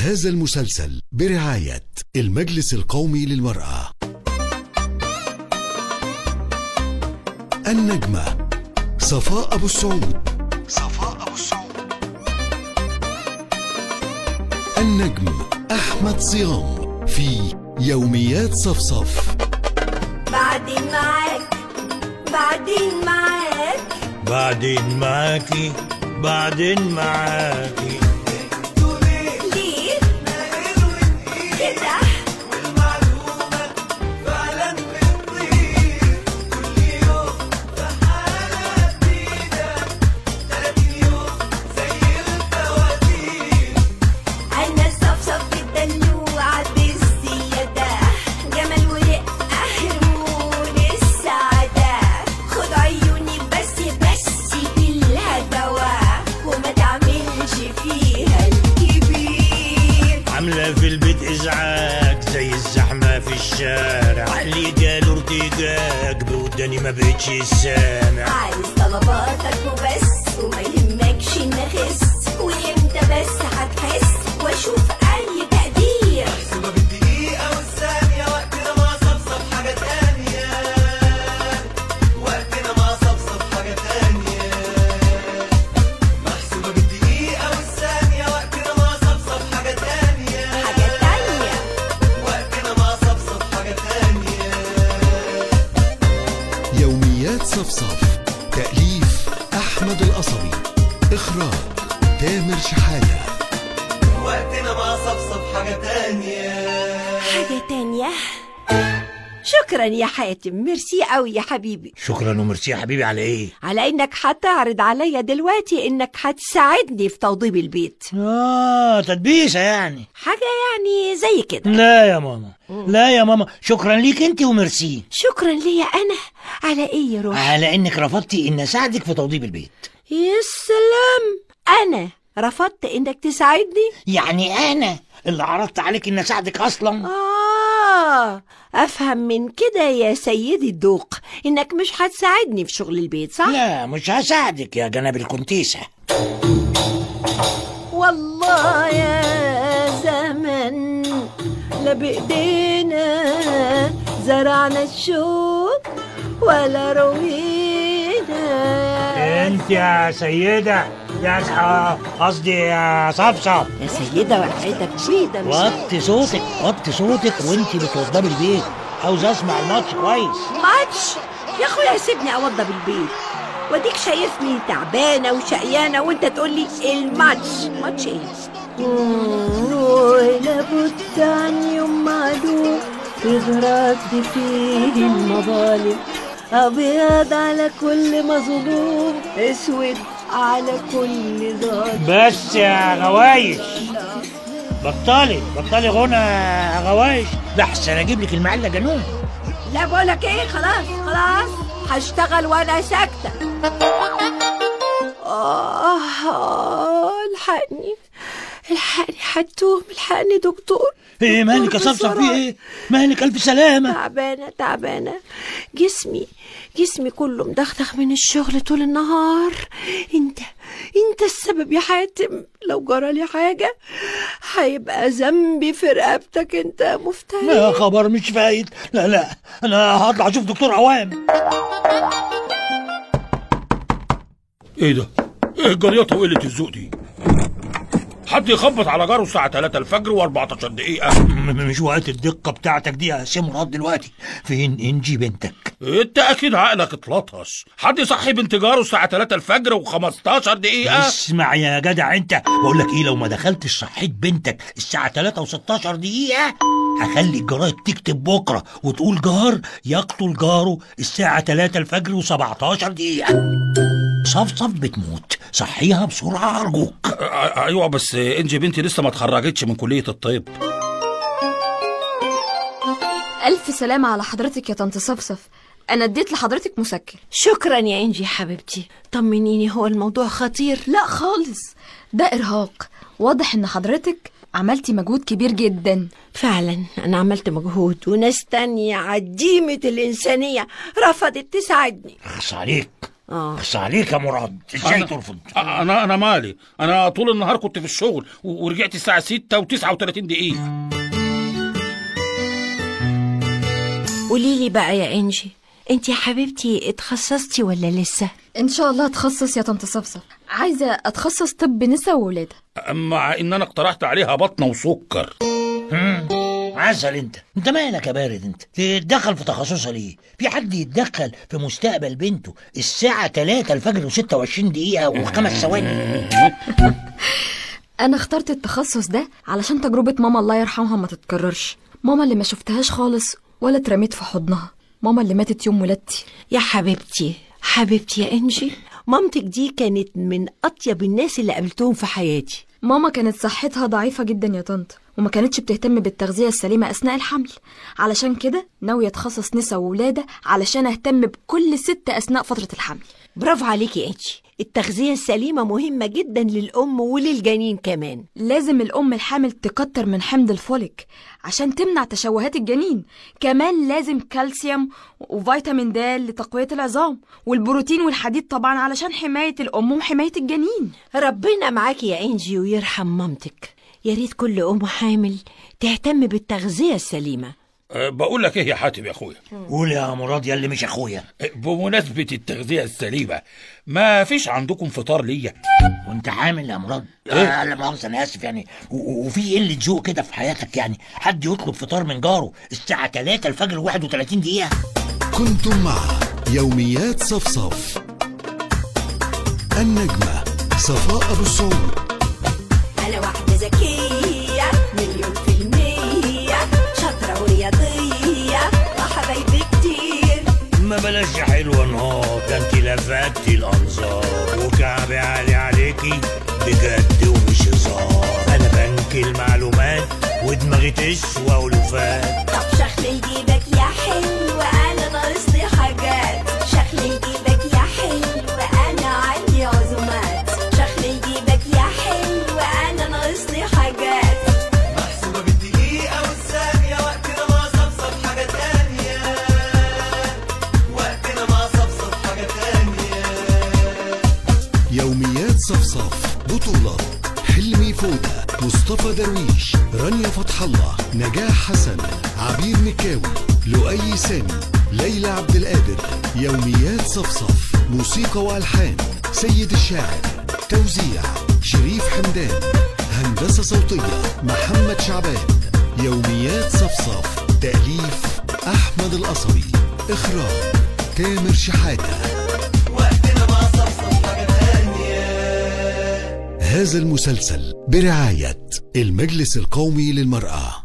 هذا المسلسل برعاية المجلس القومي للمرأة النجمة صفاء أبو السعود صفاء أبو السعود النجم أحمد صيام في يوميات صفصف بعدين معاك بعدين معاك بعدين معاكي بعدين معاكي ليه كده أنا صفصف الدلوعة بالزيادة جمال ورقة هرمون السعادة خد عيوني بس بس بالهدوى وما تعملش فيها الكبير عاملة في البيت إزعاج زي الزحمة في الشارع اللي جاله ارتجاج بوداني ما بقتش سامع عايز طلباتك وبس وما يهمكش إن أخس وإمتى بس هتحس وأشوف أي تقدير بالدقيقة والثانية وقتنا ما صفصف حاجة تانية وقتنا ما صفصف حاجة تانية محسوبة بالدقيقة والثانية وقتنا ما صفصف حاجة تانية حاجة تانية وقتنا ما صفصف حاجة تانية يوميات صفصف تأليف أحمد القصبي إخراج تامر شحاتة وقتنا ما صفصف حاجة تانية حاجة تانية شكرا يا حاتم ميرسي قوي يا حبيبي شكرا وميرسي يا حبيبي على إيه؟ على انك هتعرض عليا دلوقتي انك هتساعدني في توضيب البيت آه تدبيسة يعني حاجة يعني زي كده لا يا ماما لا يا ماما شكرا ليك انت وميرسي شكرا ليا انا على ايه يا روحي على انك رفضتي ان اساعدك في توضيب البيت يا سلام انا رفضت انك تساعدني يعني انا اللي عرضت عليك ان اساعدك اصلا آه أفهم من كده يا سيدي الذوق إنك مش هتساعدني في شغل البيت صح؟ لا مش هساعدك يا جناب الكنتيسة والله يا زمن لا بإيدينا زرعنا الشوك ولا روينا انت يا سيدة يا قصدي يا صفصف يا سيدة وحيدك بيدة مش وطي صوتك وطي صوتك وانت بتوضبي البيت عاوز اسمع الماتش كويس ماتش يا اخويا سيبني اوضب البيت واديك شايفني تعبانه وشقيانه وانت تقول لي الماتش ماتش ايه لابد عن يوم معلوم يغرد فيه المظالم ابيض على كل مظلوم اسود على كل ظالم بس يا غوايش بطلي بطلي غنى يا غوايش ده احسن اجيب لك المعلة جنون لا بقولك ايه خلاص خلاص هشتغل وانا ساكته آه آه، الحقني الحقني حتوم الحقني دكتور ايه مالك يا دكتور صفصف في بسرعة. ايه مالك الف سلامة تعبانة تعبانة جسمي جسمي كله مدخدخ من الشغل طول النهار انت انت السبب يا حاتم لو جرالي حاجة هيبقى ذنبي في رقبتك انت يا مفتري يا خبر مش فايت لا لا انا هطلع اشوف دكتور عوام ايه ده؟ ايه الجريطة وقلة الذوق دي؟ حد يخبط على جاره الساعة 3 الفجر و14 دقيقة م- مش وقت الدقة بتاعتك دي يا سي مراد دلوقتي فين انجي بنتك انت اكيد عقلك اتلطش حد يصحي بنت جاره الساعة 3 الفجر و15 دقيقة اسمع يا جدع انت بقول لك ايه لو ما دخلتش صحيت بنتك الساعة 3 و16 دقيقة هخلي الجرايد تكتب بكرة وتقول جار يقتل جاره الساعة 3 الفجر و17 دقيقة صفصف بتموت صحيها بسرعة أرجوك اه، ايوه بس انجي بنتي لسه ما اتخرجتش من كلية الطب ألف سلامة على حضرتك يا طنط صفصف أنا اديت لحضرتك مسكر شكرا يا انجي حبيبتي طمنيني هو الموضوع خطير لا خالص ده إرهاق واضح إن حضرتك عملتي مجهود كبير جدا فعلا انا عملت مجهود وناس تانية عديمة الانسانية رفضت تساعدني خص عليك اه بس عليك يا مراد ازاي أنا- ترفض انا انا مالي انا طول النهار كنت في الشغل و- ورجعت الساعه 6 و39 دقيقه قولي لي بقى يا انجي انت يا حبيبتي اتخصصتي ولا لسه ان شاء الله اتخصص يا طنط صفصف عايزه اتخصص طب نساء وولاده مع ان انا اقترحت عليها بطنه وسكر عسل انت انت مالك يا بارد انت تتدخل في تخصصها ليه في حد يتدخل في مستقبل بنته الساعة 3 الفجر و26 دقيقة وخمس ثواني انا اخترت التخصص ده علشان تجربه ماما الله يرحمها ما تتكررش ماما اللي ما شفتهاش خالص ولا اترميت في حضنها ماما اللي ماتت يوم ولادتي يا حبيبتي حبيبتي يا انجي مامتك دي كانت من اطيب الناس اللي قابلتهم في حياتي ماما كانت صحتها ضعيفة جدا يا طنط وما كانتش بتهتم بالتغذية السليمة أثناء الحمل علشان كده ناوية أتخصص نساء وولادة علشان أهتم بكل ست أثناء فترة الحمل برافو عليكي يا انجي التغذية السليمة مهمة جدا للأم وللجنين كمان لازم الأم الحامل تكتر من حمض الفوليك عشان تمنع تشوهات الجنين كمان لازم كالسيوم وفيتامين د لتقوية العظام والبروتين والحديد طبعا علشان حماية الأم وحماية الجنين ربنا معاكي يا انجي ويرحم مامتك يا ريت كل أم حامل تهتم بالتغذية السليمة أه، بقول لك ايه يا حاتم يا اخويا قول يا مراد يا اللي مش اخويا أه، بمناسبه التغذيه السليمه ما فيش عندكم فطار ليا وانت حامل يا مراد إيه؟ آه لا مؤاخذة انا اسف يعني و- و- وفي قلة ذوق كده في حياتك يعني حد يطلب فطار من جاره الساعة 3 الفجر و31 دقيقة كنتم مع يوميات صفصف النجمة صفاء أبو السعود أنا واحدة ذكية مليون في المية شاطرة ورياضية وحبايبي كتير ما بلاش يا حلوة نهار ده انت لفتي الانظار وكعبي عالي عليكي بجد ومش هزار انا بنك المعلومات ودماغي تسوى ولفات طب شخلي جيبك يا حلو أنا ناقصلي حاجات شخلي جيبك يا حلو أنا عندي عزومات شخلي جيبك يا حلو أنا ناقصلي حاجات محسوبة بالدقيقة والثانية وقتنا ما صفصف حاجة تانية وقتنا ما صفصف حاجة تانية يوميات صفصف بطولة حلمي فودة مصطفى درويش رانيا فتح الله نجاح حسن عبير مكاوي لؤي سامي ليلى عبد القادر يوميات صفصف موسيقى والحان سيد الشاعر توزيع شريف حمدان هندسة صوتية محمد شعبان يوميات صفصف تأليف أحمد القصري إخراج تامر شحاتة وقتنا ما صفصف حاجة تانية هذا المسلسل برعاية المجلس القومي للمرأة